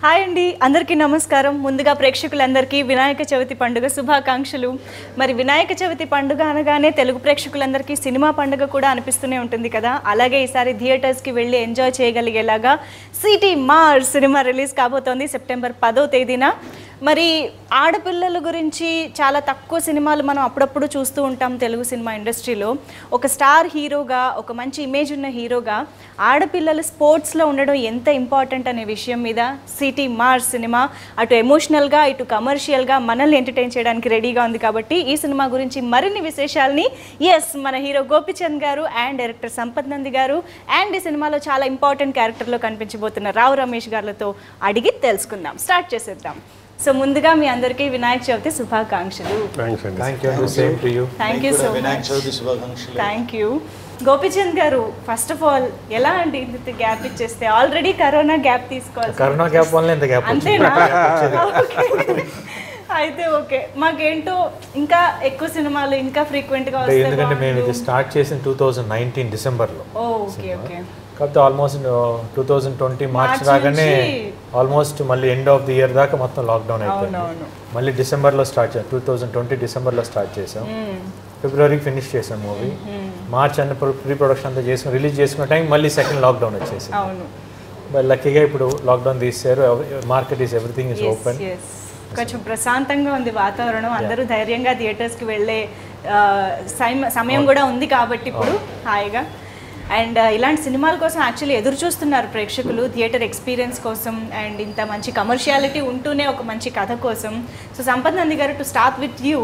Hi అండి అందరికీ నమస్కారం ముందుగా ప్రేక్షకులందరికీ వినాయక చవితి పండుగ శుభాకాంక్షలు మరి వినాయక చవితి పండుగ అనగానే తెలుగు ప్రేక్షకులందరికీ సినిమా పండుగ కూడా అనిపిస్తూనే ఉంటుంది కదా అలాగే ఈసారి థియేటర్స్కి వెళ్ళి ఎంజాయ్ చేయగలిగేలాగా సిటీ మార్ సినిమా రిలీజ్ కాబోతోంది సెప్టెంబర్ పదో తేదీన మరి ఆడపిల్లల గురించి చాలా తక్కువ సినిమాలు మనం అప్పుడప్పుడు చూస్తూ ఉంటాం తెలుగు సినిమా ఇండస్ట్రీలో ఒక స్టార్ హీరోగా ఒక మంచి ఇమేజ్ ఉన్న హీరోగా ఆడపిల్లలు స్పోర్ట్స్లో ఉండడం ఎంత ఇంపార్టెంట్ అనే విషయం మీద సిటీ మార్స్ సినిమా అటు ఎమోషనల్గా ఇటు కమర్షియల్గా మనల్ని ఎంటర్టైన్ చేయడానికి రెడీగా ఉంది కాబట్టి ఈ సినిమా గురించి మరిన్ని విశేషాలని ఎస్ మన హీరో గోపిచంద్ గారు అండ్ డైరెక్టర్ సంపత్ నంది గారు అండ్ ఈ సినిమాలో చాలా ఇంపార్టెంట్ క్యారెక్టర్లో కనిపించబోతున్న రావు రమేష్ గారులతో అడిగి తెలుసుకుందాం స్టార్ట్ చేసేద్దాం సో ముందుగా మీ అందరికీ వినాయక చవితి శుభాకాంక్షలు థ్యాంక్స్ అండి థ్యాంక్ యూ అండి same to you thank you so Vinayaka much Chavithi శుభాకాంక్షలు థ్యాంక్ యూ గోపిచంద్ గారు ఫస్ట్ ఆఫ్ ఆల్ ఎలా అండి ఇంత గ్యాప్ ఇచ్చేస్తే ఆల్రెడీ కరోనా గ్యాప్ తీసుకోవాలి కరోనా గ్యాప్ వల్ల ఇంత గ్యాప్ అంతేనా Okay. అయితే ఓకే మాకేంటో ఇంకా ఎక్కువ సినిమాలు ఇంకా ఫ్రీక్వెంట్ గా వస్తే ఎందుకంటే మేము ఇది బాగుండు. స్టార్ట్ చేసిన టూ థౌజండ్ నైన్టీన్ డిసెంబర్లో ఓ ఓకే ఓకే కాకపోతే almost two thousand twenty March March రాగానే నుంచి- ఆల్మోస్ట్ మళ్ళీ ఎండ్ ఆఫ్ ది ఇయర్ దాకా మొత్తం లాక్డౌన్ అయిపోయింది అవునవును మళ్ళీ డిసెంబర్లో స్టార్ట్ చేసాం టూ థౌజండ్ ట్వంటీ డిసెంబర్లో స్టార్ట్ చేసాం ఫిబ్రవరికి ఫినిష్ చేసాం మూవీ మార్చ్ అన్న ప్రీ ప్రొడక్షన్ అంతా చేసుకుని రిలీజ్ చేసుకున్న టైం మళ్ళీ సెకండ్ లాక్డౌన్ వచ్చేసి అవును మరి లక్కీగా ఇప్పుడు లాక్డౌన్ తీసారు market is everything is open yes కొంచెం ప్రశాంతంగా ఉంది వాతావరణం అందరూ ధైర్యంగా థియేటర్స్ కి వెళ్ళే ఆ, సైమ- సమయం కూడా ఉంది కాబట్టి ఇప్పుడు హాయిగా అండ్ ఇలాంటి సినిమాల కోసం యాక్చువల్లీ ఎదురు చూస్తున్నారు ప్రేక్షకులు థియేటర్ ఎక్స్పీరియన్స్ కోసం అండ్ ఇంత మంచి కమర్షియాలిటీ ఉంటూనే ఒక మంచి కథ కోసం so Sampath Nandi garu to start with you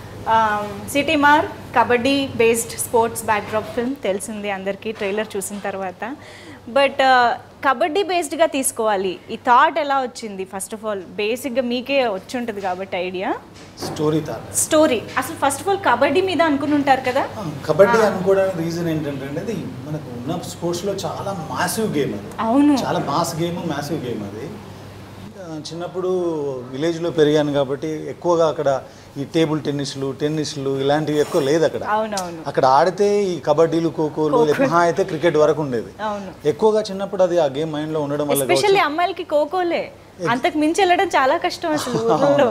Seeti Maar kabaddi based sports backdrop film తెలిసింది అందరికీ ట్రైలర్ చూసిన తర్వాత బట్ కబడ్డీ బేస్డ్గా తీసుకోవాలి ఈ థాట్ ఎలా వచ్చింది ఫస్ట్ ఆఫ్ ఆల్ బేసిక్గా మీకే వచ్చి ఉంటుంది కాబట్టి ఐడియా స్టోరీ తాత స్టోరీ అసలు ఫస్ట్ ఆఫ్ ఆల్ కబడ్డీ మీద అనుకుని ఉంటారు కదా కబడ్డీ అనుకోవడానికి రీజన్ ఏంటంటే అది మనకు ఉన్న స్పోర్ట్స్లో చాలా మాసివ్ గేమ్ అది అవును చాలా మాస్ గేమ్ మ్యాసివ్ గేమ్ అది ఆ, చిన్నప్పుడు విలేజ్లో పెరిగాను కాబట్టి ఎక్కువగా అక్కడ ఈ టేబుల్ టెన్నిస్లు టెన్నిస్లు ఇలాంటివి ఎక్కువ లేదు అక్కడ అవునవును అక్కడ ఆడితే ఈ కబడ్డీలు ఖోఖోలు మహా అయితే క్రికెట్ వరకు ఉండేది అవును ఎక్కువగా చిన్నప్పుడు అది ఆ గేమ్ మైండ్లో ఉండడం వల్ల ఎస్పెషల్లీ అమ్మాయిలకి కోకోలే అంతకు మించి వెళ్ళడం చాలా కష్టం అసలు ఊర్లలో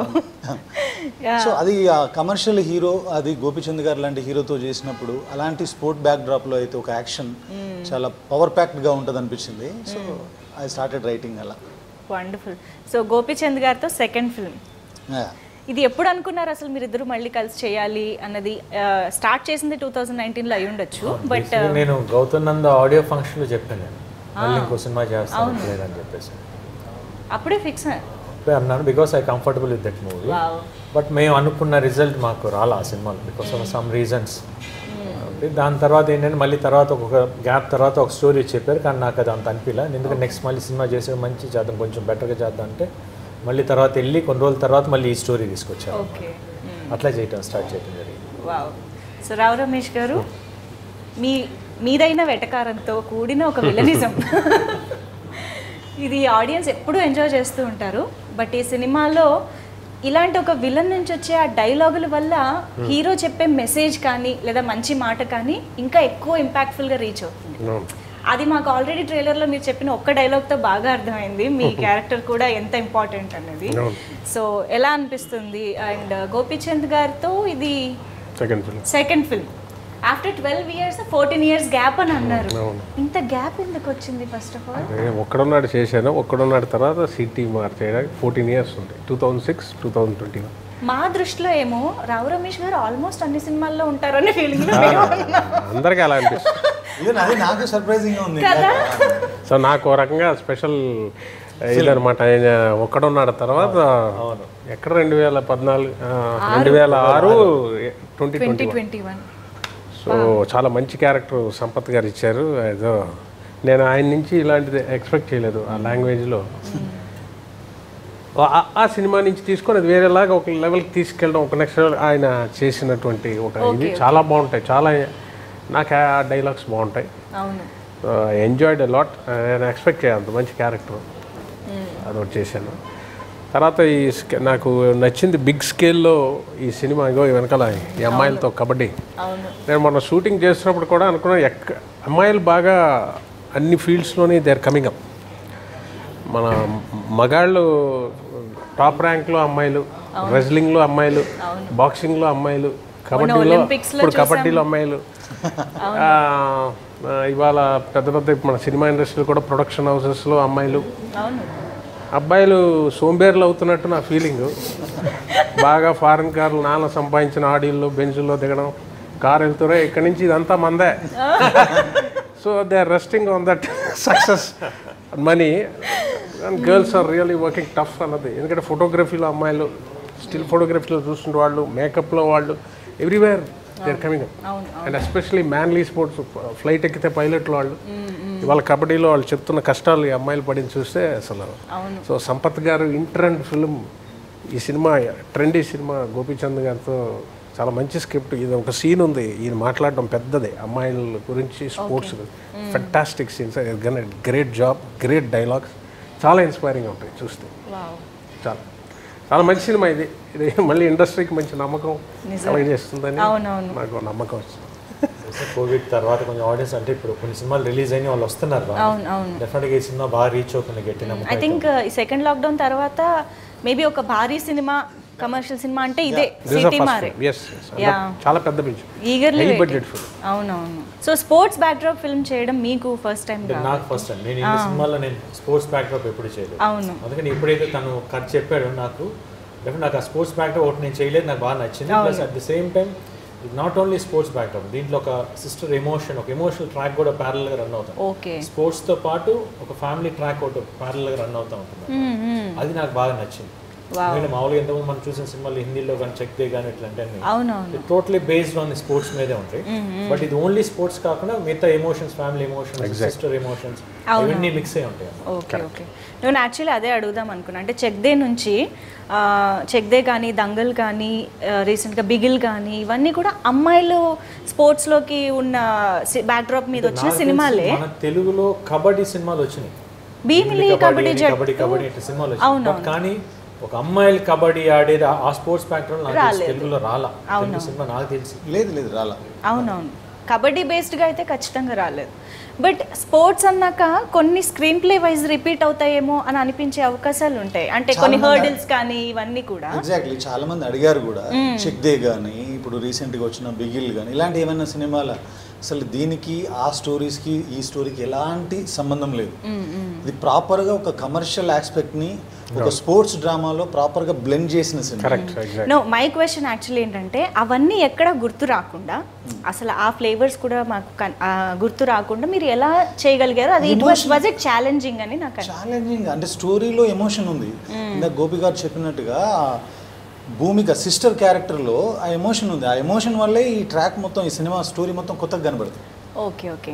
సో అది ఆ కమర్షియల్ హీరో అది గోపిచంద్ గారు లాంటి హీరోతో చేసినప్పుడు అలాంటి స్పోర్ట్ బ్యాక్ డ్రాప్లో అయితే ఒక యాక్షన్ చాలా పవర్ ప్యాక్డ్గా ఉంటుంది అనిపించింది సో ఐ స్టార్టెడ్ రైటింగ్ అలా వండర్ఫుల్ సో గోపిచంద్ గారితో సెకండ్ ఫిల్మ్ Yeah. ఇది ఎప్పుడు అనుకున్నారు అసలు మీరిద్దరు మళ్ళీ కలిసి చేయాలి అన్నది స్టార్ట్ చేసింది టూ థౌజండ్ నైన్టీన్లో అయి ఉండొచ్చు బట్ Basically నేను గౌతమ్ నంద ఆడియో ఫంక్షన్లో చెప్పాను నేను మళ్ళీ ఇంకో సినిమా చేస్తాను లేదని చెప్పేసి అప్పుడే ఫిక్స్ అప్పుడే అన్నాను because I comfortable with that movie wow but మేము అనుకున్న రిజల్ట్ మాకు రాలా ఆ సినిమాలో బికాస్ ఆఫ్ సమ్ రీజన్స్ దాని తర్వాత ఏంటంటే మళ్ళీ తర్వాత ఒక గ్యాప్ తర్వాత ఒక స్టోరీ చెప్పారు కానీ నాకు అది అంత అనిపించలే ఎందుకంటే నెక్స్ట్ మళ్ళీ సినిమా చేసే మంచి చేద్దాం కొంచెం బెటర్గా చేద్దాం అంటే మళ్ళీ తర్వాత వెళ్ళి కొన్ని రోజుల తర్వాత మళ్ళీ ఈ స్టోరీ తీసుకొచ్చారు ఓకే అట్లా చేయటం స్టార్ట్ చేయడం జరిగింది వావ్ సో రావు రమేష్ గారు మీ మీదైన వెటకారంతో కూడిన ఒక విలనిజం ఇది ఆడియన్స్ ఎప్పుడూ ఎంజాయ్ చేస్తూ ఉంటారు బట్ ఈ సినిమాలో ఇలాంటి ఒక విలన్ నుంచి వచ్చే ఆ డైలాగుల వల్ల హీరో చెప్పే మెసేజ్ కానీ లేదా మంచి మాట కానీ ఇంకా ఎక్కువ ఇంపాక్ట్ఫుల్గా రీచ్ అవుతుంది అవును. అది మాకు ఆల్రెడీ ట్రైలర్లో మీరు చెప్పిన ఒక్క డైలాగ్తో బాగా అర్థమైంది మీ క్యారెక్టర్ కూడా ఎంత ఇంపార్టెంట్ అనేది అవును. సో ఎలా అనిపిస్తుంది అండ్ గోపీచంద్ గారితో ఇది second film second film after twelve years fourteen years gap అని అన్నారు అవును. ఇంత గ్యాప్ ఎందుకు వచ్చింది ఫస్ట్ ఆఫ్ ఆల్ నేను ఒక్కడున్నాడు చేశాను ఒక్కడున్నాడు తర్వాత సిటీ మార్ చేయడానికి ఫోర్టీన్ ఇయర్స్ ఉంటాయి two thousand six two thousand twenty one మా దృష్టిలో ఏమో రావు రమేష్ గారు ఆల్మోస్ట్ అన్ని సినిమాల్లో ఉంటారనే ఫీలింగ్ అందరికీ అలా అనిపిస్తుంది ఈవెన్ అది నాకు సర్ప్రైజింగ్ ఉంది కదా సో నాకు ఓ రకంగా స్పెషల్ ఇదనమాట ఆయన ఒక్కడున్నాడు తర్వాత ఎక్కడ రెండు వేల పద్నాలుగు ఆ, రెండు వేల ఆరు twenty twenty twenty twenty one so చాలా మంచి క్యారెక్టర్ సంపత్ గారు ఇచ్చారు ఏదో నేను ఆయన నుంచి ఇలాంటిది ఎక్స్పెక్ట్ చేయలేదు ఆ లాంగ్వేజ్లో ఆ- ఆ సినిమా నుంచి తీసుకొని అది వేరేలాగా ఒక లెవెల్కి తీసుకెళ్ళడం ఒక నెక్స్ట్ లెవెల్ ఆయన చేసినటువంటి ఒక ఇది చాలా బాగుంటాయి చాలా నాకు ఆ డైలాగ్స్ బాగుంటాయి అవును ఎంజాయ్డ్ లాట్ నేను ఎక్స్పెక్ట్ చేయాలి అంత మంచి క్యారెక్టర్ అదొకటి చేశాను తర్వాత ఈ స్కే- నాకు నచ్చింది బిగ్ స్కేల్లో ఈ సినిమా ఇగో ఈ వెనకాల ఈ అమ్మాయిలతో కబడ్డీ అవును నేను మొన్న షూటింగ్ చేస్తున్నప్పుడు కూడా అనుకున్నా ఎక్క అమ్మాయిలు బాగా అన్ని ఫీల్డ్స్లోని దే ఆర్ కమింగ్ అప్ మన మగాళ్ళు టాప్ ర్యాంక్లో అమ్మాయిలు రెజ్లింగ్లో అమ్మాయిలు బాక్సింగ్లో అమ్మాయిలు కబడ్డీలో Olympics లో ఇప్పుడు కబడ్డీలో అమ్మాయిలు ఆ, ఆ, ఇవాళ పెద్ద పెద్ద ఇప్పుడు మన సినిమా ఇండస్ట్రీలో కూడా ప్రొడక్షన్ హౌసెస్లో అమ్మాయిలు అవును అబ్బాయిలు సోంబేర్లు అవుతున్నట్టు నా ఫీలింగ్ బాగా ఫారెన్ కార్లు నాన్న సంపాదించిన ఆడియోల్లో బెంజుల్లో దిగడం కార్ వెళ్తురే ఇక్కడి నుంచి ఇదంతా మందే so they are resting on that success money and girls are really working tough అన్నది ఎందుకంటే ఫోటోగ్రఫీలో అమ్మాయిలు స్టిల్ ఫోటోగ్రఫీలో చూస్తున్న వాళ్ళు మేకప్లో వాళ్ళు everywhere they are coming and especially manly sports flight ఎక్కితే పైలట్లు వాళ్ళు ఇవాళ కబడ్డీలో వాళ్ళు చెప్తున్న కష్టాలు ఈ అమ్మాయిలు పడిన చూస్తే అసలు so Sampath garu in trend film ఈ సినిమా ట్రెండీ సినిమా గోపీచంద్ గారితో చాలా మంచి స్క్రిప్ట్ ఇది ఒక సీన్ ఉంది ఈయన మాట్లాడడం పెద్దదే అమ్మాయిల గురించి sports fantastic scenes great job great dialogues చాలా ఇన్స్పైరింగ్ ఉంటాయి చూస్తే వావ్ చాలా చాలా మంచి సినిమా ఇది ఇది మళ్ళీ ఇండస్ట్రీకి మంచి నమ్మకం కలగజేస్తుందని అవునవును నాకు నమ్మకం వచ్చింది కోవిడ్ తర్వాత కొంచెం ఆడియన్స్ అంటే ఇప్పుడు కొన్ని సినిమాలు రిలీజ్ అయిన వాళ్ళు వస్తున్నారు బాగా అవును అవును డెఫినెట్గా ఈ సినిమా బాగా రీచ్ అవుతుంది గట్టి నమ్మకం ఐ థింక్ ఈ సెకండ్ లాక్డౌన్ తర్వాత మేబీ ఒక భారీ సినిమా కమర్షియల్ సినిమా అంటే ఇదే దిస్ సిటీ మారే ఎస్ చాలా పెద్ద picture eagerly high budget film అవునవును సో స్పోర్ట్స్ బ్యాక్డ్రాప్ ఫిల్మ్ చేయడం మీకు ఫస్ట్ టైం అంటే నాకు ఫస్ట్ టైం నేను ఈ సినిమాలో నేను స్పోర్ట్స్ బ్యాక్డ్రాప్ ఎప్పుడు చేయలేదు అవును అందుకని ఎప్పుడైతే తను కట్ చెప్పాడో నాకు డెఫినెట్ నాకు ఆ స్పోర్ట్స్ బ్యాక్డ్రాప్ ఒకటి నేను చేయలేదు నాకు బాగా నచ్చింది plus at the same time not only sports backdrop దీంట్లో ఒక సిస్టర్ ఎమోషన్ ఒక ఎమోషనల్ ట్రాక్ కూడా parallel గా రన్ అవుతాం ఓకే స్పోర్ట్స్ తో పాటు ఒక ఫ్యామిలీ ట్రాక్ ఒకటి parallel గా రన్ అవుతా ఉంటుంది అది నాకు బాగా నచ్చింది ఎందుకంటే మామూలుగా ఎంతమంది మనం చూసిన సినిమాలు హిందీలో కానీ చెక్ దే కానీ ఇట్లా అంటే అవునవును totally based on the sports మీదే ఉంటాయి బట్ ఇది ఓన్లీ స్పోర్ట్స్ కాకుండా మిగతా emotions family emotions sister emotions ఇవన్నీ మిక్స్ అయి ఉంటాయి ఓకే ఓకే నేను యాక్చువల్లీ అదే అడుగుదాం అనుకున్నా అంటే చెక్దే నుంచి ఆ, చెక్దే కానీ దంగల్ కానీ రీసెంట్గా బిగిల్ కానీ ఇవన్నీ కూడా అమ్మాయిలు స్పోర్ట్స్లోకి ఉన్న బ్యాక్డ్రాప్ మీద వచ్చిన నాకు సినిమాలే తెలిసి మన తెలుగులో కబడ్డీ సినిమాలు వచ్చినాయి భీమిలి హిందీ కబడ్డీ అని, జట్టు కబడ్డీ కబడ్డీ ఇట్లా సినిమాలు వచ్చినాయి బట్ కానీ ఒక అమ్మాయిలు కబడ్డీ ఆడేది ఆ- ఆ స్పోర్ట్స్ బ్యాక్గ్రౌండ్ నాకు తెలిసి తెలుగులో రాలా తెలుగు సినిమా నాకు తెలిసి లేదు లేదు రాలా అవునవును కబడ్డీ బేస్డ్గా అయితే ఖచ్చితంగా రాలేదు బట్ స్పోర్ట్స్ అన్నాక కొన్ని స్క్రీన్ ప్లే వైజ్ రిపీట్ అవుతాయేమో అని అనిపించే అవకాశాలు ఉంటాయి అంటే కొన్ని హర్డిల్స్ కానీ ఇవన్నీ కూడా ఎగ్జాక్ట్లీ చాలా మంది అడిగారు కూడా చెక్ దే కానీ ఇప్పుడు రీసెంట్గా వచ్చిన బిగిల్ కానీ ఇలాంటి ఏమైనా సినిమాల అసలు దీనికి ఆ స్టోరీస్కి ఈ స్టోరీకి ఎలాంటి సంబంధం లేదు ఇది ప్రాపర్గా ఒక కమర్షియల్ ఆస్పెక్ట్ని ఒక స్పోర్ట్స్ డ్రామాలో ప్రాపర్గా బ్లెండ్ చేసిన cinema correct exact no my question actually ఏంటంటే అవన్నీ ఎక్కడ గుర్తు రాకుండా అసలు ఆ ఫ్లేవర్స్ కూడా మాకు కన్- ఆ గుర్తు రాకుండా మీరు ఎలా చేయగలిగారు అది it was was it challenging అని నాకు అనిపించింది. ఛాలెంజింగ్ అంటే స్టోరీలో ఎమోషన్ ఉంది ఇందాక గోపి గారు చెప్పినట్టుగా ఆ భూమిక సిస్టర్ క్యారెక్టర్లో ఆ ఎమోషన్ ఉంది ఆ ఎమోషన్ వల్లే ఈ ట్రాక్ మొత్తం ఈ సినిమా స్టోరీ మొత్తం కొత్తగా కనబడుతుంది ఓకే ఓకే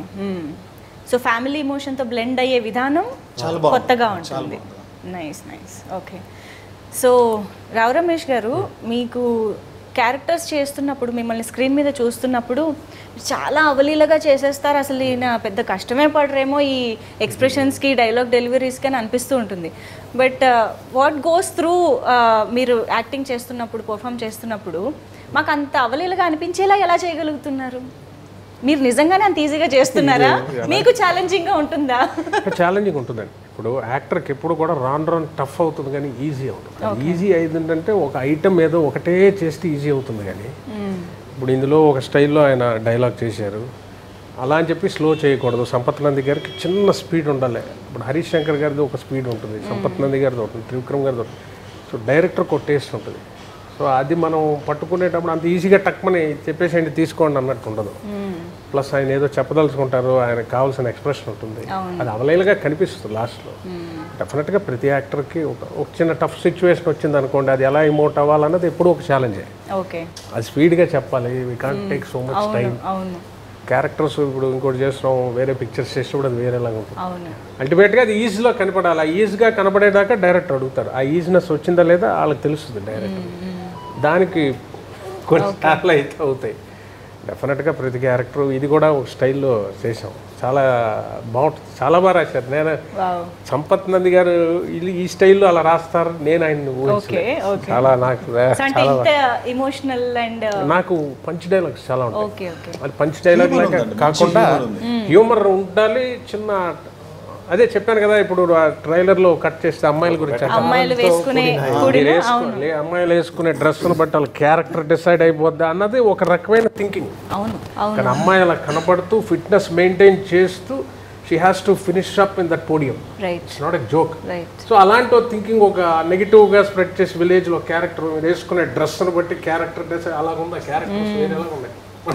సో ఫ్యామిలీ ఎమోషన్తో బ్లెండ్ అయ్యే విధానం చాలా బాగుంది. కొత్తగా చాలా ఉంటుంది nice nice okay so Rao Ramesh garu మీకు క్యారెక్టర్స్ చేస్తున్నప్పుడు మిమ్మల్ని స్క్రీన్ మీద చూస్తున్నప్పుడు చాలా అవలీలగా చేసేస్తారు అసలు ఈయన పెద్ద కష్టమే పడరేమో ఈ ఎక్స్ప్రెషన్స్కి డైలాగ్ డెలివరీస్కి అని అనిపిస్తూ ఉంటుంది బట్ వాట్ గోస్ త్రూ మీరు యాక్టింగ్ చేస్తున్నప్పుడు పర్ఫామ్ చేస్తున్నప్పుడు మాకు అంత అవలీలగా అనిపించేలా ఎలా చేయగలుగుతున్నారు మీరు నిజంగానే అంత ఈజీగా చేస్తున్నారా మీకు ఛాలెంజింగ్గా ఉంటుందా ఛాలెంజింగ్ ఉంటుందండి ఇప్పుడు యాక్టర్కి ఎప్పుడు కూడా రాన్ రాన్ టఫ్ అవుతుంది కానీ ఈజీ అవుతుంది ఈజీ అయిందంటే ఒక ఐటమ్ ఏదో ఒకటే చేస్తే ఈజీ అవుతుంది కానీ ఇప్పుడు ఇందులో ఒక స్టైల్లో ఆయన డైలాగ్ చేశారు అలా అని చెప్పి స్లో చేయకూడదు సంపత్ నంది గారికి చిన్న స్పీడ్ ఉండాలి ఇప్పుడు హరీష్ శంకర్ గారిది ఒక స్పీడ్ ఉంటుంది సంపత్ నంది గారిది ఉంటుంది త్రివిక్రమ్ గారిది ఉంటుంది సో డైరెక్టర్కి ఒక టేస్ట్ ఉంటుంది సో అది మనం పట్టుకునేటప్పుడు అంత ఈజీగా టక్మని చెప్పేసేయండి తీసుకోండి అన్నట్టు ఉండదు ప్లస్ ఆయన ఏదో చెప్పదలుచుకుంటారు ఆయనకు కావాల్సిన ఎక్స్ప్రెషన్ ఉంటుంది అది అవలేలుగా కనిపిస్తుంది లాస్ట్లో డెఫినెట్గా ప్రతి యాక్టర్కి ఒక ఒక చిన్న టఫ్ సిచ్యువేషన్ వచ్చింది అనుకోండి అది ఎలా ఇమోట్ అవ్వాలన్నది ఎప్పుడూ ఒక ఛాలెంజే ఓకే అది స్పీడ్గా చెప్పాలి we can't take so much time అవును క్యారెక్టర్స్ ఇప్పుడు ఇంకోటి చేస్తున్నాం వేరే పిక్చర్స్ చేసినప్పుడు అది వేరేలాగా ఉంటుంది అవును అల్టిమేట్గా అది ఈజీలో కనపడాలి ఆ ఈజీగా కనపడేదాకా డైరెక్టర్ అడుగుతారు ఆ ఈజీనెస్ వచ్చిందా లేదా వాళ్ళకి తెలుస్తుంది డైరెక్టర్ దానికి కొన్నిసార్లు అయితే అవుతాయి డెఫినెట్గా ప్రతి క్యారెక్టర్ ఇది కూడా ఒక స్టైల్లో చేసాం చాలా బాగుంటుంది చాలా బాగా రాశారు నేను వావ్ సంపత్ నంది గారు ఇది ఈ స్టైల్లో అలా రాస్తారు నేను ఆయన ఓకే ఓకే చాలా నాకు సో అంటే ఇంత ఇమోషనల్ అండ్ నాకు పంచ్ డైలాగ్స్ చాలా ఉంటాయి ఓకే ఓకే అది పంచ్ డైలాగ్ లాగా ఉందండి, మంచి కాకుండా humor ఉంది. హ్యూమర్ ఉండాలి చిన్న అదే చెప్పాను కదా ఇప్పుడు ఆ ట్రైలర్ లో కట్ చేస్తే అమ్మాయిల గురించి అంటారు. అమ్మాయిలు వేసుకునే మీరు కూడిన వేసుకోవాలి అమ్మాయిలు వేసుకునే డ్రెస్సును బట్టి వాళ్ళ క్యారెక్టర్ డిసైడ్ అయిపోద్దా అన్నది ఒక రకమైన థింకింగ్ అవును అవును కానీ అమ్మాయి అలా కనపడుతూ ఫిట్నెస్ మెయింటైన్ చేస్తూ she has to finish up in that podium right it's not a joke right so అలాంటి థింకింగ్ ఒక నెగిటివ్ గా స్ప్రెడ్ చేసి విలేజ్ లో క్యారెక్టర్ మీరు వేసుకునే డ్రెస్ ను బట్టి క్యారెక్టర్ డ్రెస్ అలాగుందా క్యారెక్టర్స్ వేరేలా ఉన్నాయి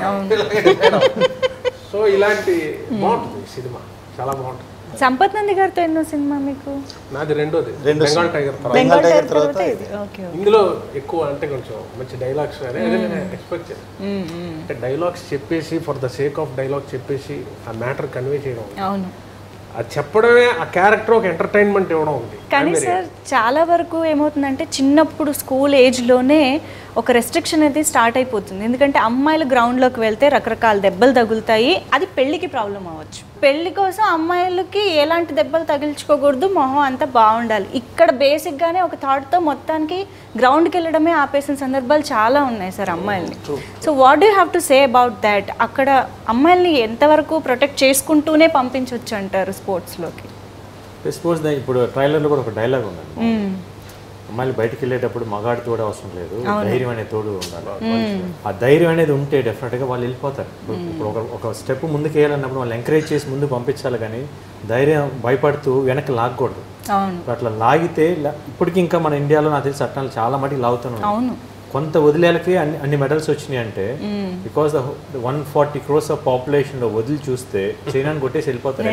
సో ఇలాంటి బాగుంటుంది ఈ సినిమా చాలా బాగుంటుంది సంపత్ నంది గారితో ఎన్నో సినిమా మీకు నాది రెండోది రెండో బెంగాల్ టైగర్ తర్వాత బెంగాల్ టైగర్ టైగర్ తర్వాత తర్వాత ఇది ఓకే ఇందులో ఎక్కువ అంటే కొంచెం మంచి డైలాగ్స్ అదే నేను ఎక్స్పెక్ట్ చేశాను అంటే డైలాగ్స్ చెప్పేసి for the sake of dialogue చెప్పేసి ఆ మ్యాటర్ కన్వే చేయడం అవును అది చెప్పడమే ఆ క్యారెక్టర్ ఒక ఎంటర్టైన్మెంట్ ఇవ్వడం ఉంది కానీ సార్ చాలా వరకు ఏమవుతుందంటే చిన్నప్పుడు స్కూల్ ఏజ్లోనే ఒక రెస్ట్రిక్షన్ అనేది స్టార్ట్ అయిపోతుంది ఎందుకంటే అమ్మాయిలు గ్రౌండ్లోకి వెళ్తే రకరకాల దెబ్బలు తగులుతాయి అది పెళ్ళికి ప్రాబ్లం అవ్వచ్చు పెళ్లి కోసం అమ్మాయిలకి ఎలాంటి దెబ్బలు తగిలించుకోకూడదు మొహం అంతా బాగుండాలి ఇక్కడ బేసిక్గానే ఒక థాట్తో మొత్తానికి గ్రౌండ్కి వెళ్ళడమే ఆపేసిన సందర్భాలు చాలా ఉన్నాయి సార్ అమ్మాయిల్ని so what do have to say about that అక్కడ అమ్మాయిల్ని ఎంతవరకు ప్రొటెక్ట్ చేసుకుంటూనే పంపించవచ్చు అంటారు స్పోర్ట్స్లోకి సపోజ్ ఇప్పుడు ట్రైలర్లో కూడా ఒక డైలాగ్ ఉందండి అమ్మాయిలు బయటికి వెళ్ళేటప్పుడు మగాడి తోడు అవసరం లేదు ధైర్యం అనే తోడు ఉండాలి ఆ ధైర్యం అనేది ఉంటే డెఫినెట్ గా వాళ్ళు వెళ్ళిపోతారు ఇప్పుడు ఇప్పుడు ఒక ఒక స్టెప్ ముందుకు వేయాలన్నప్పుడు వాళ్ళు ఎంకరేజ్ చేసి ముందు పంపించాలి కానీ ధైర్యం భయపడుతూ వెనక్కి లాగకూడదు అవును ఇప్పుడు అట్లా లాగితే లా- ఇప్పటికి ఇంకా మన ఇండియాలో నాకు తెలిసి చట్టాలు చాలా మటుకు లాగుతున్నాయి అవును కొంత వదిలేలకి అన్ని అన్ని మెడల్స్ వచ్చినాయి అంటే because the one forty crores of population లో వదిలి చూస్తే చైనాని కొట్టేసి వెళ్ళిపోతారు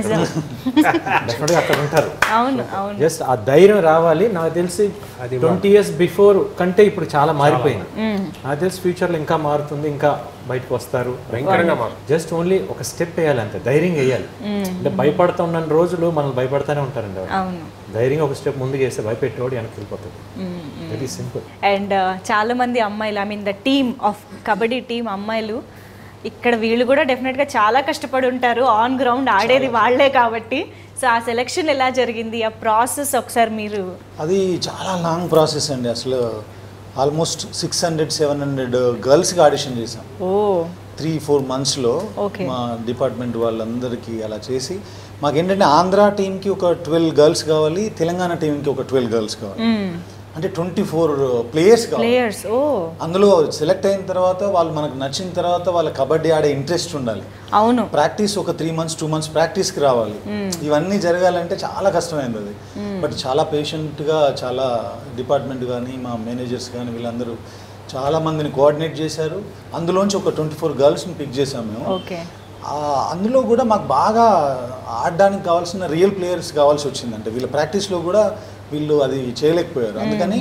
డెఫినెట్గా అక్కడ ఉంటారు అవును అవును జస్ట్ ఆ ధైర్యం రావాలి నాకు తెలిసి ట్వంటీ ఇయర్స్ బిఫోర్ కంటే ఇప్పుడు చాలా మారిపోయింది నాకు తెలిసి ఫ్యూచర్ లో ఇంకా మారుతుంది ఇంకా బయటకు వస్తారు భయంకరంగా మారు జస్ట్ ఓన్లీ ఒక స్టెప్ వేయాలి అంతే ధైర్యం వేయాలి అంటే భయపడతా ఉన్న రోజులు మనల్ని భయపడతానే ఉంటారండి ఎవరు. అవును ధైర్యంగా ఒక స్టెప్ ముందుకు వేస్తే భయపెట్టేవాడు వెనక్కి వెళ్ళిపోతాడు వెరీ సింపుల్ అండ్ చాలా మంది అమ్మాయిలు I mean the team of kabaddi team అమ్మాయిలు ఇక్కడ వీళ్ళు కూడా డెఫినెట్గా చాలా కష్టపడి ఉంటారు ఆన్ గ్రౌండ్ ఆడేది వాళ్ళే కాబట్టి సో ఆ సెలెక్షన్ ఎలా జరిగింది ఆ ప్రాసెస్ ఒకసారి మీరు అది చాలా లాంగ్ ప్రాసెస్ అండి అసలు almost six hundred seven hundred గర్ల్స్కి ఆడిషన్ చేసాం ఓ త్రీ ఫోర్ మంత్స్లో Okay. మా డిపార్ట్మెంట్ వాళ్ళందరికీ అలా చేసి మాకేంటంటే ఆంధ్ర టీంకి ఒక ట్వెల్వ్ గర్ల్స్ కావాలి తెలంగాణ టీంకి ఒక ట్వెల్వ్ గర్ల్స్ కావాలి అంటే ట్వంటీ ఫోర్ ప్లేయర్స్ కావాలి ప్లేయర్స్ ఓ అందులో సెలెక్ట్ అయిన తర్వాత వాళ్ళు మనకు నచ్చిన తర్వాత వాళ్ళ కబడ్డీ ఆడే ఇంట్రెస్ట్ ఉండాలి అవును ప్రాక్టీస్ ఒక త్రీ మంత్స్ టూ మంత్స్ ప్రాక్టీస్కి రావాలి ఇవన్నీ జరగాలంటే చాలా కష్టమైంది అది బట్ చాలా పేషెంట్గా చాలా డిపార్ట్మెంట్ కానీ మా మేనేజర్స్ కానీ వీళ్ళందరూ చాలా మందిని కోఆర్డినేట్ చేశారు అందులోంచి ఒక ట్వంటీ ఫోర్ గర్ల్స్ని పిక్ చేసాం మేము ఓకే ఆ, అందులో కూడా మాకు బాగా ఆడడానికి కావాల్సిన రియల్ ప్లేయర్స్ కావాల్సి వచ్చింది అంటే వీళ్ళ ప్రాక్టీస్లో కూడా వీళ్ళు అది చేయలేకపోయారు అందుకని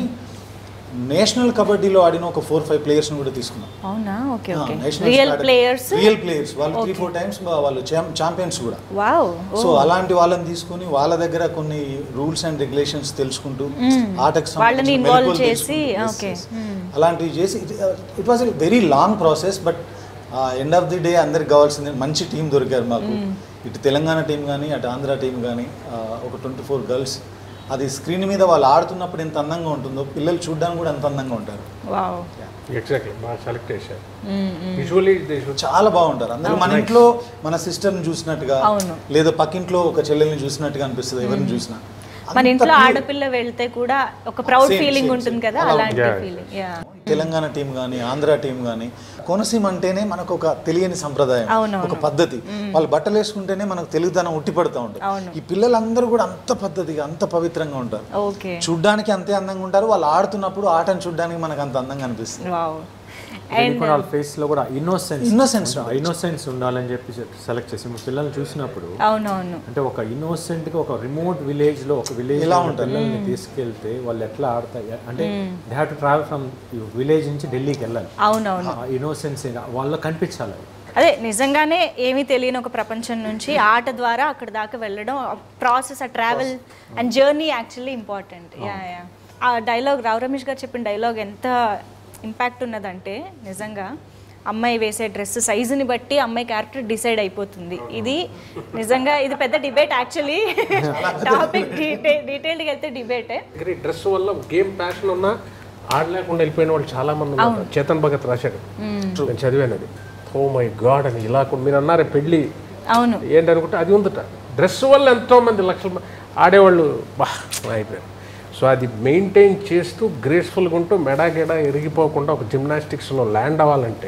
నేషనల్ కబడ్డీలో ఆడిన ఒక ఫోర్ ఫైవ్ ప్లేయర్స్ని కూడా తీసుకున్నాం అవునా okay okay national real players real players వాళ్ళు త్రీ ఫోర్ టైమ్స్ వాళ్ళు ఛాంపియన్స్ కూడా వావ్ సో అలాంటి వాళ్ళని తీసుకుని వాళ్ళ దగ్గర కొన్ని రూల్స్ అండ్ రెగ్యులేషన్స్ తెలుసుకుంటూ ఆటకు సంబంధించిన వాళ్ళని involve మెలకువలు చేసి, తెలుసుకుంటూ, yes, okay. yes. అలాంటివి చేసి it was a very long process but end of the day అందరికి కావాల్సింది మంచి టీం దొరికారు మాకు ఇటు తెలంగాణ టీం కానీ అటు ఆంధ్ర టీం కానీ ఒక ట్వంటీ ఫోర్ గర్ల్స్ అది స్క్రీన్ మీద వాళ్ళు ఆడుతున్నప్పుడు ఎంత అందంగా ఉంటుందో పిల్లలు చూడడానికి కూడా అంత అందంగా ఉంటారు వావ్ ఎగ్జాక్ట్లీ బాగా సెలెక్ట్ చేశారు విజువలీ చాలా బాగుంటారు అందరూ మన ఇంట్లో మన సిస్టర్ని చూసినట్టుగా అవును. లేదా పక్కింట్లో ఒక చెల్లెల్ని చూసినట్టుగా అనిపిస్తుంది ఎవరిని చూసినా మన అంత ఇంట్లో pure. ఆడపిల్ల వెళ్తే కూడా ఒక ప్రౌడ్ Same, ఫీలింగ్ same, ఉంటుంది same. కదా అలా అలాంటి ఉంటుంది. ఫీలింగ్ యా తెలంగాణ టీం కానీ ఆంధ్ర టీం కానీ కోనసీమ అంటేనే మనకు ఒక తెలియని సంప్రదాయం అవునవును. ఒక పద్ధతి వాళ్ళు బట్టలు వేసుకుంటేనే మనకు తెలుగుదనం ఉట్టిపడుతూ అవును. ఉంటుంది ఈ పిల్లలందరూ కూడా అంత పద్ధతిగా అంత పవిత్రంగా ఉంటారు ఓకే చూడ్డానికి అంతే అందంగా ఉంటారు వాళ్ళు ఆడుతున్నప్పుడు ఆటను చూడడానికి మనకు అంత అందంగా అనిపిస్తుంది వావ్ అండ్ వాళ్ళ ఫేస్ లో కూడా ఇన్నోసెన్స్ Innocence ఇన్నోసెన్స్ ఉండాలని చెప్పి సెలెక్ట్ చేసి ఇప్పుడు పిల్లల్ని చూసినప్పుడు అవునవును అంటే ఒక ఇన్నోసెంట్ గా ఒక రిమోట్ విలేజ్ లో ఒక విలేజ్ ఎలా లో ఉంటారు? పిల్లల్ని తీసుకెళ్తే వాళ్ళు ఎట్లా ఆడతాయి అంటే they have to travel from village నుంచి ఢిల్లీకి వెళ్ళాలి అవునవును ఆ ఇన్నోసెన్స్ వాళ్ళలో కనిపించాలి అదే నిజంగానే ఏమీ తెలియని ఒక ప్రపంచం నుంచి ఆట ద్వారా అక్కడ దాకా వెళ్ళడం ప్రాసెస్ ఆ travel and journey actually important yeah yeah ఆ డైలాగ్ రావు రమేష్ గారు చెప్పిన డైలాగ్ ఎంత ఇంపాక్ట్ ఉన్నదంటే నిజంగా అమ్మాయి వేసే డ్రెస్ సైజుని బట్టి అమ్మాయి క్యారెక్టర్ డిసైడ్ అయిపోతుంది ఇది నిజంగా ఇది పెద్ద డిబేట్ యాక్చువల్లీ టాపిక్ డీటెయిల్ డీటెయిల్డ్గా వెళ్తే డిబేటే దగ్గర డ్రెస్ వల్ల గేమ్ ప్యాషన్ ఉన్నా ఆడలేకుండా వెళ్ళిపోయిన వాళ్ళు చాలా మంది ఉన్నారు చేతన్ భగత్ రాశాడు నేను చదివాను అది ఓ మై గాడ్ అని ఇలా కూడా మీరు అన్నారే పెళ్ళి అవును ఏంటనుకుంటే అది ఉందట డ్రెస్ వల్ల ఎంతోమంది లక్షల మంది ఆడేవాళ్ళు బా అయిపోయారు సో అది మెయింటైన్ చేస్తూ గ్రేస్ఫుల్గా ఉంటూ మెడా గెడ ఎరిగిపోకుండా ఒక జిమ్నాస్టిక్స్లో ల్యాండ్ అవ్వాలంటే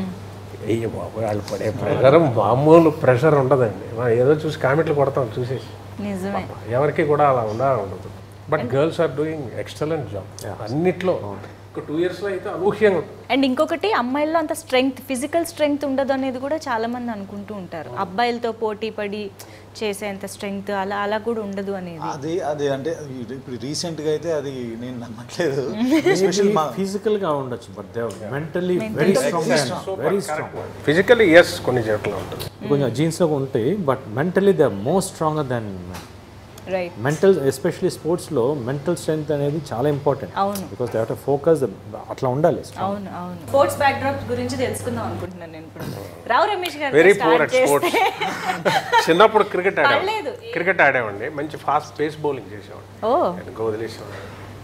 అయ్యో బాబు వాళ్ళు పడే ప్రెషర్ మామూలు ప్రెషర్ ఉండదండి మనం ఏదో చూసి కామెంట్లు కొడతాం చూసేసి నిజమే ఎవరికి కూడా అలా ఉండా ఉండదు but girls are doing excellent job అన్నిట్లో ఒక టూ ఇయర్స్లో అయితే అనూహ్యంగా ఉంటుంది. అండ్ ఇంకొకటి అమ్మాయిల్లో అంత స్ట్రెంగ్త్ ఫిజికల్ స్ట్రెంగ్త్ ఉండదు అనేది కూడా చాలా మంది అనుకుంటూ ఉంటారు అబ్బాయిలతో పోటీ పడి చేసేంత స్ట్రెంగ్త్ అలా అలా కూడా ఉండదు అనేది అది అది అంటే ఇప్పుడు రీసెంట్గా అయితే అది నేను నమ్మట్లేదు ఎస్పెషల్ మా ఫిజికల్ గా ఉండొచ్చు but they mentally very strong very strong physically yes కొన్ని చోట్ల ఉంటుంది కొంచెం జీన్స్ లో ఉంటాయి but mentally they most stronger than right mental especially స్పోర్ట్స్లో మెంటల్ స్ట్రెంగ్త్ అనేది చాలా ఇంపార్టెంట్ అవును. Because they have to focus అట్లా ఉండాలి అవును అవును స్పోర్ట్స్ బ్యాక్ డ్రాప్ గురించి తెలుసుకుందాం అనుకుంటున్నాను నేను ఇప్పుడు రావు రమేష్ గారు very poor start at sports చిన్నప్పుడు క్రికెట్ పర్లేదు. ఆడేవాడిని క్రికెట్ ఆడేవాడిని మంచి ఫాస్ట్ పేస్ బౌలింగ్ చేసేవాడిని ఓ వెనక వదిలేసేవాడిని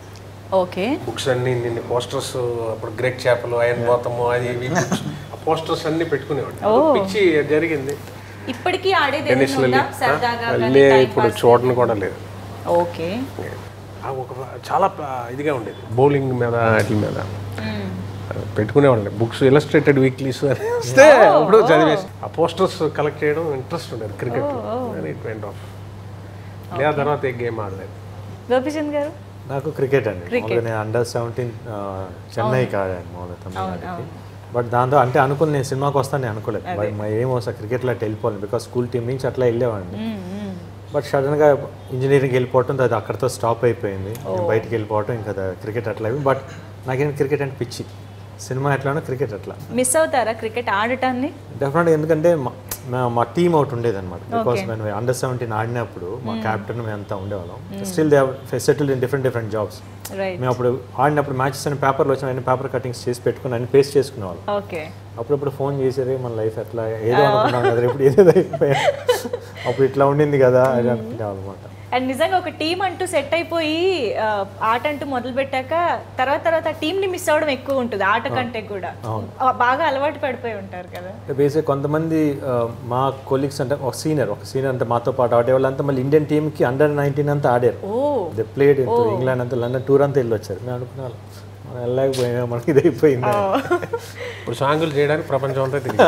ఓకే బుక్స్ అన్ని నిన్న పోస్టర్స్ అప్పుడు గ్రేట్ చేపలు ఆయన పోతాము అది ఇవి books. ఆ పోస్టర్స్ అన్ని పెట్టుకునేవాడిని ఓ. పిచ్చి జరిగింది ఇప్పటికీ ఆడేది టెన్నిస్ ఏదైనా ఉందా సరదాగా కానీ వెళ్ళి time ఇప్పుడు pass? చూడను కూడా లేదు ఓకే ఆ ఒక చాలా ప- ఇదిగా ఉండేది బౌలింగ్ మీద వాటి మీద పెట్టుకునేవాళ్ళని బుక్స్ ఇలస్ట్రేటెడ్ వీక్లీస్ అని వస్తే అప్పుడు చదివేసి ఆ పోస్టర్స్ కలెక్ట్ చేయడం ఇంట్రెస్ట్ ఉండేది క్రికెట్ ఇట్ వెంట్ ఆఫ్ లేదా తర్వాత ఏ గేమ్ ఆడలేదు గోపిచంద్ గారు నాకు క్రికెట్ అండి మామూలుగా నేను అండర్ సెవెంటీన్ చెన్నైకి ఆడాను మామూలుగా తమిళనాడుకి బట్ దాంతో అంటే అనుకుని నేను సినిమాకి వస్తాను నేను అనుకోలేదు బట్ మా ఏం వస్తా క్రికెట్లో అట్లా వెళ్ళిపోవాలి బికాస్ స్కూల్ టీం నుంచి అట్లా వెళ్ళేవాడిని బట్ సడన్గా ఇంజనీరింగ్ వెళ్ళిపోవటం అది అక్కడితో స్టాప్ అయిపోయింది నేను బయటికి వెళ్ళిపోవటం ఇంకా క్రికెట్ అట్లా బట్ నాకేం క్రికెట్ అంటే పిచ్చి సినిమా ఎట్లానో క్రికెట్ అట్లా మిస్ అవుతారా క్రికెట్ ఆడటాన్ని డెఫినెట్గా ఎందుకంటే మా- మా- మా టీమ్ ఒకటి ఉండేది అనమాట బికాస్ మేము అండర్ సెవెంటీన్ ఆడినప్పుడు మా క్యాప్టెన్ మేము అంతా ఉండేవాళ్ళం still they settled in different different jobs right మేము అప్పుడు ఆడినప్పుడు మ్యాచెస్ అని పేపర్లో వచ్చిన అన్ని పేపర్ కటింగ్స్ చేసి పెట్టుకుని అన్ని పేస్ట్ చేసుకునేవాళ్ళం ఓకే అప్పుడప్పుడు ఫోన్ చేసేది మన లైఫ్ ఎట్లా ఏదో అనుకున్నాం కదా ఇప్పుడు ఏదేదో అయిపోయా అప్పుడు ఇట్లా ఉండింది కదా అని అనుకునేవాళ్ళం అనమాట అండ్ నిజంగా ఒక టీం అంటూ సెట్ అయిపోయి ఆ, ఆట అంటూ మొదలు పెట్టాక తర్వాత తర్వాత టీం ని మిస్ అవ్వడం ఎక్కువ ఉంటుంది ఆట కంటే కూడా ఆ, బాగా అలవాటు పడిపోయి ఉంటారు కదా అంటే బేసిక్ కొంతమంది ఆ, మా కొలీగ్స్ అంటే ఒక సీనియర్ ఒక సీనియర్ అంటే మాతో పాటు ఆడే వాళ్ళంతా మళ్ళీ ఇండియన్ టీంకి అండర్ నైన్టీన్ అంతా ఆడారు ఓ దే ప్లేడ్ ఇంగ్లాండ్ అంతా లండన్ టూర్ అంతా వెళ్ళి వచ్చారు మేము అనుకునే వాళ్ళం మనం వెళ్ళలేకపోయాం మనకి ఇది అయిపోయింది ఇప్పుడు సాంగులు చేయడానికి ప్రపంచం అంతా తిరిగి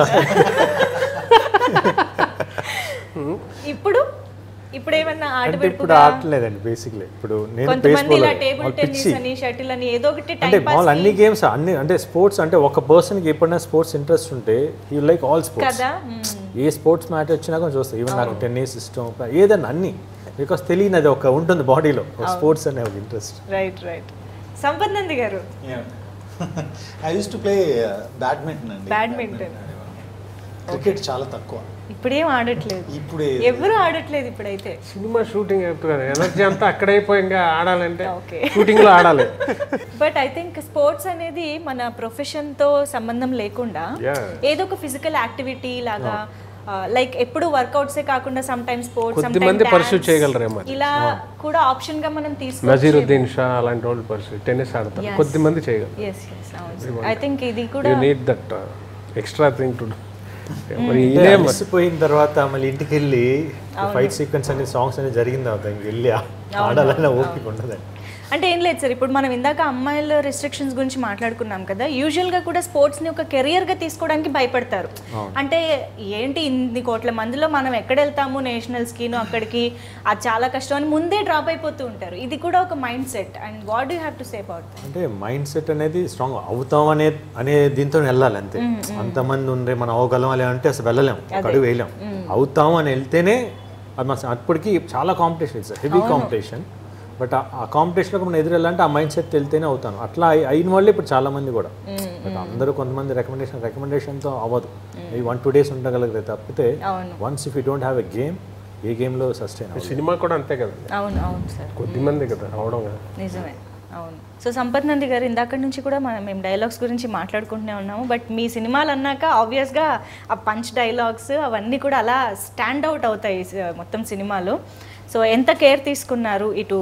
ఇప్పుడు ఇప్పుడు ఏమన్నా ఆట అంటే ఇప్పుడు పెట్టుకుంటా ఆడలేదండి బేసిక్లీ ఇప్పుడు నేను బేస్ కొంతమంది ఇలా బౌలర్ టేబుల్ టెన్నిస్ అని షటిల్ అని ఏదో ఒకటి అంటే టైం పాస్ మామూలు అన్ని గేమ్స్ అన్ని అంటే స్పోర్ట్స్ అంటే ఒక పర్సన్కి ఎప్పుడైనా స్పోర్ట్స్ ఇంట్రెస్ట్ ఉంటే యూ లైక్ ఆల్ స్పోర్ట్స్ కదా మ్మ్. ఏ స్పోర్ట్స్ మ్యాచ్ వచ్చినా కూడా చూస్తాను ఈవెన్ నాకు టెన్నిస్ ఇష్టం ఏదన్నా అన్ని బికాస్ తెలియనిది ఒక ఉంటుంది బాడీలో స్పోర్ట్స్ అనే ఒక interest right right Sampath Nandi గారు I use to play badminton అండి బ్యాడ్మింటన్ క్రికెట్ చాలా తక్కువ ఇప్పుడేం ఆడట్లేదు ఇప్పుడే ఎవరు ఆడట్లేదు ఇప్పుడైతే సినిమా షూటింగ్ చెప్తున్నాను ఎనర్జీ అంతా అక్కడైపోయి ఇంకా ఆడాలంటే ఓకే షూటింగ్ లో ఆడాలి బట్ ఐ థింక్ స్పోర్ట్స్ అనేది మన ప్రొఫెషన్ తో సంబంధం లేకుండా Yeah. ఏదో ఒక ఫిజికల్ యాక్టివిటీ లాగా లైక్ ఎప్పుడు వర్కౌట్సే కాకుండా సమ్ టైమ్ స్పోర్ట్స్ కొద్దిమంది pursue చేయగలరేమో అది. ఇలా కూడా ఆప్షన్ గా మనం తీసుకోవచ్చు నజీరుద్దీన్ షా అలాంటి వాళ్ళు పరిస్థితి టెన్నిస్ ఆడతారు Yes. కొద్ది మంది చేయగలరు ఎస్ ఎస్ అవును ఐ థింక్ ఇది కూడా you need that extra thing to మరి ఇదే మరి అలసిపోయిన తర్వాత మళ్ళీ ఇంటికి వెళ్ళి ఫైట్ సీక్వెన్స్ అనే సాంగ్స్ అనేది జరిగిన తర్వాత ఇంక వెళ్ళి ఆడాలన్న ఓపిక ఉండదండి అంటే ఏం లేదు సార్ ఇప్పుడు మనం ఇందాక అమ్మాయిల రెస్ట్రిక్షన్స్ గురించి మాట్లాడుకున్నాం కదా యూజువల్ గా కూడా స్పోర్ట్స్ ని ఒక కెరియర్ గా తీసుకోవడానికి భయపడతారు అంటే ఏంటి ఇన్ని కోట్ల మందిలో మనం ఎక్కడ వెళ్తాము నేషనల్స్ కిను అక్కడికి అది చాలా కష్టం అని ముందే డ్రాప్ అయిపోతూ ఉంటారు ఇది కూడా ఒక mindset and what you have to shape out అంటే మైండ్ సెట్ అనేది స్ట్రాంగ్ అవుతాం అనే అనే దీంతో వెళ్ళాలి అంతే అంతమంది ఉండే మనం అవ్వగలం అని అంటే అసలు వెళ్ళలేం ఒక అడుగు వేయలేం అవుతాం అని వెళ్తేనే అది మన అప్పటికి చాలా competition it's heavy competition but ఆ కాంపిటీషన్లో మనం ఎదురెళ్ళాలంటే ఆ మైండ్ సెట్ వెళ్తేనే అవుతాను అట్లా అయి- అయిన వాళ్ళే ఇప్పుడు చాలా మంది కూడా బట్ అందరూ కొంతమంది రికమెండేషన్ రికమెండేషన్తో అవ్వదు ఈ వన్ టూ డేస్ ఉండగలిగితే తప్పితే అవును. Once if you don't have a game ఏ గేమ్లో సస్టైన్ అవ్వదు సినిమా కూడా అంతే కదా అవును అవును సార్ కొద్ది మంది కదా అవడం కదా నిజమే అవును సో సంపత్ నంది గారు ఇందాక నుంచి కూడా మనం మేము డైలాగ్స్ గురించి మాట్లాడుకుంటూనే ఉన్నాము బట్ మీ సినిమాలు అన్నాక ఆబ్వియస్గా ఆ పంచ్ డైలాగ్స్ అవన్నీ కూడా అలా స్టాండ్ అవుట్ అవుతాయి స- మొత్తం సినిమాలో సో ఎంత కేర్ తీసుకున్నారు ఇటు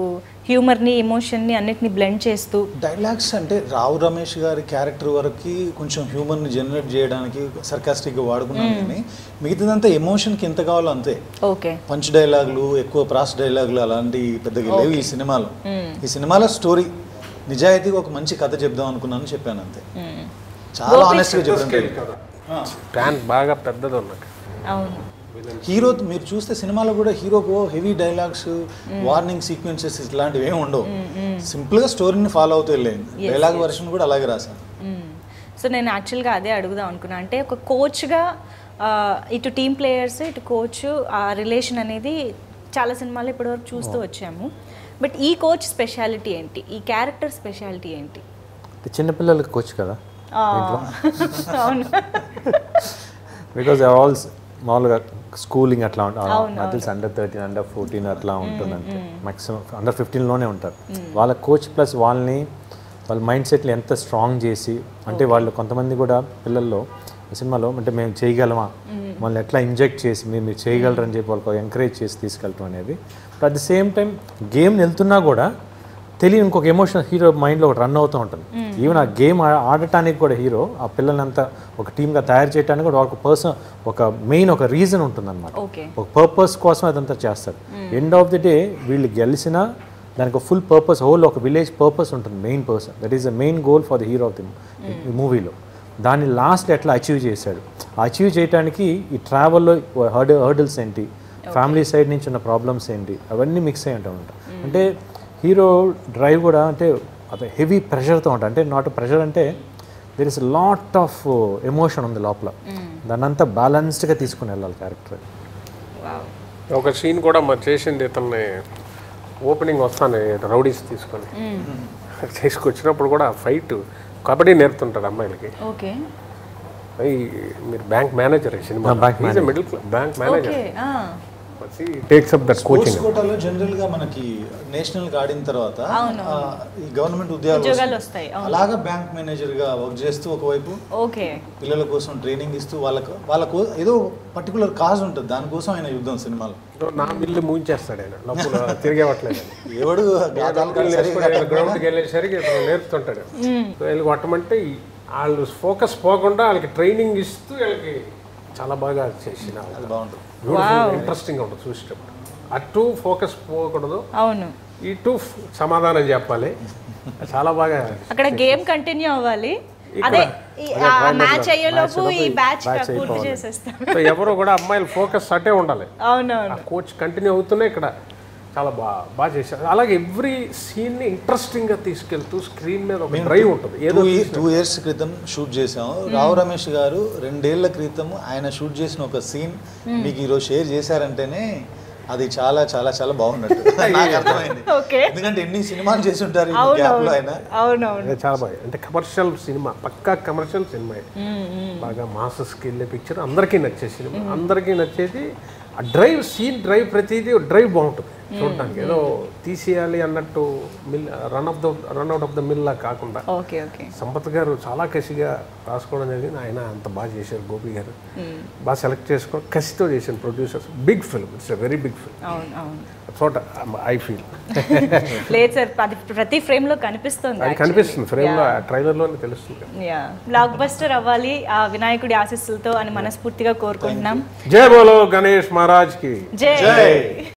హ్యూమర్ని ఎమోషన్ని అన్నిటిని బ్లెండ్ చేస్తూ డైలాగ్స్ అంటే రావు రమేష్ గారి క్యారెక్టర్ వరకు కొంచెం హ్యూమర్ని జనరేట్ చేయడానికి సర్కాస్టిక్గా వాడుకున్నాను కానీ మిగతాదంతా ఎమోషన్కి ఎంత కావాలో అంతే ఓకే పంచ్ డైలాగులు ఎక్కువ ప్రాస్ డైలాగులు అలాంటి పెద్దగా లేవు ఈ సినిమాలో ఈ సినిమాలో స్టోరీ నిజాయితీగా ఒక మంచి కథ చెప్దాం అనుకున్నాను చెప్పాను అంతే చాలా ఆనెస్ట్గా చెప్పాను ఫ్యాన్ బాగా పెద్దది ఉన్నట్టు అవును హీరో మీరు చూస్తే సినిమాలో కూడా హీరోకు హెవీ డైలాగ్స్ వార్నింగ్ సీక్వెన్సెస్ ఇట్లాంటివి ఏమి ఉండవు సింపుల్గా స్టోరీని ఫాలో అవుతూ వెళ్ళేది డైలాగ్ వర్షన్ కూడా అలాగే రాశాను సో నేను యాక్చువల్గా అదే అడుగుదాం అనుకున్నా అంటే ఒక కోచ్గా ఇటు టీమ్ ప్లేయర్స్ ఇటు కోచ్ ఆ రిలేషన్ అనేది చాలా సినిమాలు ఇప్పటివరకు చూస్తూ వచ్చాము బట్ ఈ కోచ్ స్పెషాలిటీ ఏంటి ఈ క్యారెక్టర్ స్పెషాలిటీ ఏంటి చిన్నపిల్లలకి కోచ్ కదా ఆ, అవును బికాజ్ ఆల్ మామూలుగా స్కూలింగ్ అట్లా ఉంటుంది నాకు తెలిసి అండర్ థర్టీన్ అండర్ ఫోర్టీన్ అట్లా ఉంటుంది అంతే మాక్సిమం అండర్ ఫిఫ్టీన్లోనే ఉంటారు వాళ్ళ కోచ్ ప్లస్ వాళ్ళని వాళ్ళ మైండ్ సెట్లు ఎంత స్ట్రాంగ్ చేసి అంటే వాళ్ళు కొంతమంది కూడా పిల్లల్లో ఈ సినిమాలో అంటే మేము చేయగలమా వాళ్ళని ఎట్లా ఇంజెక్ట్ చేసి మీరు మీరు చేయగలరని చెప్పి వాళ్ళకి ఎంకరేజ్ చేసి తీసుకెళ్ళటం అనేది but at the same time game వెళ్తున్నా కూడా తెలియని ఇంకొక ఎమోషన్ హీరో మైండ్లో ఒకటి రన్ అవుతూ ఉంటుంది ఈవెన్ ఆ గేమ్ ఆడటానికి కూడా హీరో ఆ పిల్లలంతా ఒక టీమ్గా తయారు చేయడానికి కూడా ఒక పర్సన్ ఒక మెయిన్ ఒక రీజన్ ఉంటుందన్నమాట ఓకే ఒక పర్పస్ కోసం అదంతా చేస్తారు ఎండ్ ఆఫ్ ది డే వీళ్ళు గెలిచినా దానికి ఒక ఫుల్ పర్పస్ హోల్ ఒక విలేజ్ పర్పస్ ఉంటుంది main person that is the main goal for the hero of the మూవీలో దాన్ని లాస్ట్ ఎట్లా అచీవ్ చేశాడు అచీవ్ చేయడానికి ఈ ట్రావెల్లో హర్డ్ హర్డల్స్ ఏంటి ఫ్యామిలీ సైడ్ నుంచి ఉన్న ప్రాబ్లమ్స్ ఏంటి అవన్నీ మిక్స్ అయి ఉంటాయి అన్నమాట. అంటే హీరో డ్రైవ్ కూడా అంటే అదే హెవీ ప్రెషర్తో ఉంటాయి అంటే నాట్ ప్రెషర్ అంటే there is lot of emotion ఉంది లోపల దాన్ని అంతా బ్యాలెన్స్డ్గా తీసుకుని వెళ్ళాలి క్యారెక్టర్ ఒక సీన్ కూడా మరి చేసింది ఇతన్ని ఓపెనింగ్ వస్తాను రౌడీస్ తీసుకొని చేసుకొచ్చినప్పుడు కూడా ఫైట్ కబడ్డీ నేర్పుతుంటాడు అమ్మాయిలకి ఓకే ఈ మీరు బ్యాంక్ మేనేజర్ ఈ సినిమా bank middle bank manager okay వచ్చి takes up that sports coaching కోటాలో జనరల్ గా మనకి నేషనల్ గా ఆడిన తర్వాత ఆ, ఈ గవర్నమెంట్ ఉద్యోగాలు ఉద్యోగాలు వస్తాయి. వస్తాయి అలాగా బ్యాంక్ మేనేజర్ గా వర్క్ చేస్తూ ఒకవైపు ఓకే పిల్లల కోసం ట్రైనింగ్ ఇస్తూ వాళ్ళకు వాళ్ళకు ఏదో పర్టికులర్ కాజ్ ఉంటుంది దానికోసం ఆయన యుద్ధం సినిమాలో నా మిల్లు మూయించేస్తాడు ఆయన లోపల తిరిగేవట్లేదు ఎవడు గాతాలు సరిగ్గా గ్రౌండ్కి వెళ్ళేసరికి ఇతను నేర్పుతుంటాడు సో వీళ్ళు కొట్టమంటే ఈ- వాళ్ళు ఫోకస్ పోకుండా వాళ్ళకి ట్రైనింగ్ ఇస్తూ వీళ్ళకి చాలా బాగా చేసిన అది బాగుంటుంది ఇంట్రెస్టింగ్ ఉంటుంది చూసేటప్పుడు అటు ఫోకస్ పోకూడదు అవును ఇటు సమాధానం చెప్పాలి చాలా బాగా అక్కడ గేమ్ కంటిన్యూ అవ్వాలి అదే మ్యాచ్ అయ్యేలోపు ఈ బ్యాచ్ పూర్తి చేసేస్తాం సో ఎవరు కూడా అమ్మాయిలు ఫోకస్ అటే ఉండాలి అవునవును ఆ కోచ్ కంటిన్యూ అవుతూనే ఇక్కడ చాలా బాగా బాగా చేశారు అలాగే ఎవ్రీ సీన్ని ఇంట్రెస్టింగ్గా తీసుకెళ్తూ స్క్రీన్ మీద ఒక డ్రైవ్ ఉంటుంది ఏదో టూ టూ ఇయర్స్ క్రితం షూట్ చేసాము రావు రమేష్ గారు రెండేళ్ల క్రితం ఆయన షూట్ చేసిన ఒక సీన్ మీకు ఈరోజు షేర్ చేశారంటేనే అది చాలా చాలా చాలా బాగున్నట్టు నాకు అర్థమైంది ఓకే ఎందుకంటే ఎన్ని సినిమాలు చేసి ఉంటారు ఈ గ్యాప్ లో ఆయన అవునవును అదే చాలా బాగా అంటే కమర్షియల్ సినిమా పక్కా కమర్షియల్ సినిమా బాగా మాసస్కి వెళ్ళే పిక్చర్ అందరికీ నచ్చే సినిమా అందరికీ నచ్చేది ఆ డ్రైవ్ సీన్ డ్రైవ్ ప్రతిదీ డ్రైవ్ బాగుంటుంది చూడటానికి ఏదో తీసేయాలి అన్నట్టు mill run of the run out of the mill లా కాకుండా ఓకే ఓకే సంపత్ గారు చాలా కసిగా రాసుకోవడం జరిగింది ఆయన అంత బాగా చేశారు గోపి గారు బాగా సెలెక్ట్ చేసుకొని కసితో చేశారు producers big film it's big big film అవును అవును చోట ఐ ఫీల్ లేదు సార్ అది ప్రతి ఫ్రేమ్ లో కనిపిస్తుంది అది కనిపిస్తుంది ఫ్రేమ్లో ట్రైలర్లోనే తెలుస్తుంది యా బ్లాక్ బస్టర్ అవ్వాలి ఆ వినాయకుడి ఆశీస్సులతో అని మనస్ఫూర్తిగా కోరుకుంటున్నాం జై బోలో గణేష్ మహారాజ్ కి జై